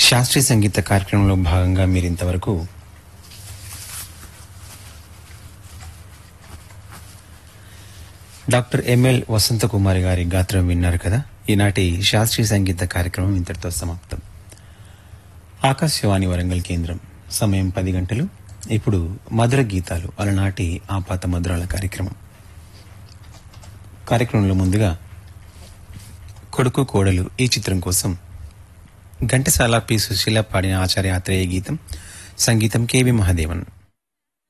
శాస్త్రీయ సంగీత కార్యక్రమంలో భాగంగా మీరు ఇంతవరకు డాక్టర్ ఎంఎల్ వసంతకుమారి గారి గాత్రం విన్నారు కదా ఈనాటి శాస్త్రీయ సంగీత కార్యక్రమం ఇంతటితో సమాప్తం ఆకాశవాణి వరంగల్ కేంద్రం సమయం పది గంటలు ఇప్పుడు మధుర గీతాలు అలనాటి ఆపాత మధురాల కార్యక్రమం కార్యక్రమంలో ముందుగా కొడుకు కోడలు ఈ చిత్రం కోసం ఘంటసాల పి సుశీల పాడిన ఆచార్య ఆత్రేయ గీతం సంగీతం కెవి మహాదేవన్